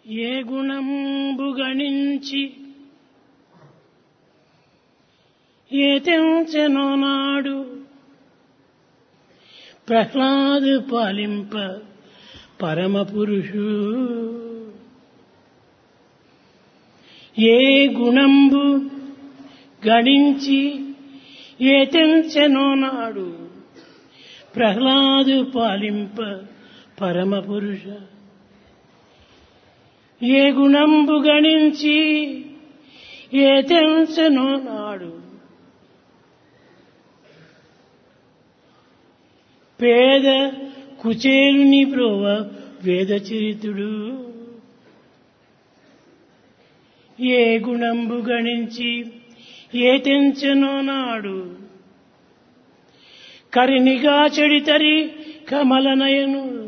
ఏ గుణంబు గణించి ఏ తెంచెనో నాడు ప్రహ్లాదు పాలింప పరమ పురుషు ఏ గుణంబు గణించి ఏ తెంచెనో నాడు ప్రహ్లాదు పాలింప పరమ పురుష ఏ గుణంబు గణించి ఏ తెంచెనో నాడు పేద కుచేలుని బ్రోవ వేదచరితుడు ఏ గుణంబు గణించి ఏ తెంచెనో నాడు కరినిగా చెడితరి కమలనయను